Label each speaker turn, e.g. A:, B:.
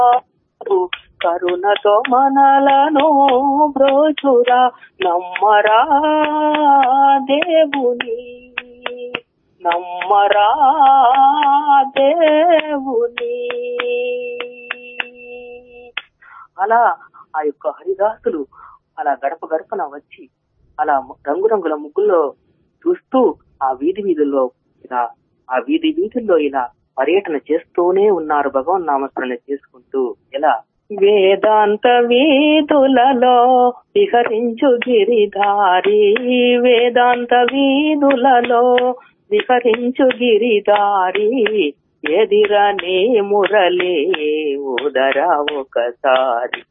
A: కరుణతో మనలను బ్రోచురా నమ్మరా దేవుని నమ్మరా దేవుని అలా ఆ యొక్క హరిదాసులు అలా గడప గడపన వచ్చి అలా రంగురంగుల ముగ్గుల్లో చూస్తూ ఆ వీధి వీధుల్లో ఇలా ఆ వీధి వీధుల్లో ఇలా పర్యటన చేస్తూనే ఉన్నారు భగవన్ నామస్మరణ చేసుకుంటూ ఎలా వేదాంత వీధులలో విహరించు గిరిధారి వేదాంత వీధులలో విహరించు గిరిధారి ఎదిరనే మురళి ఉదర ఒకసారి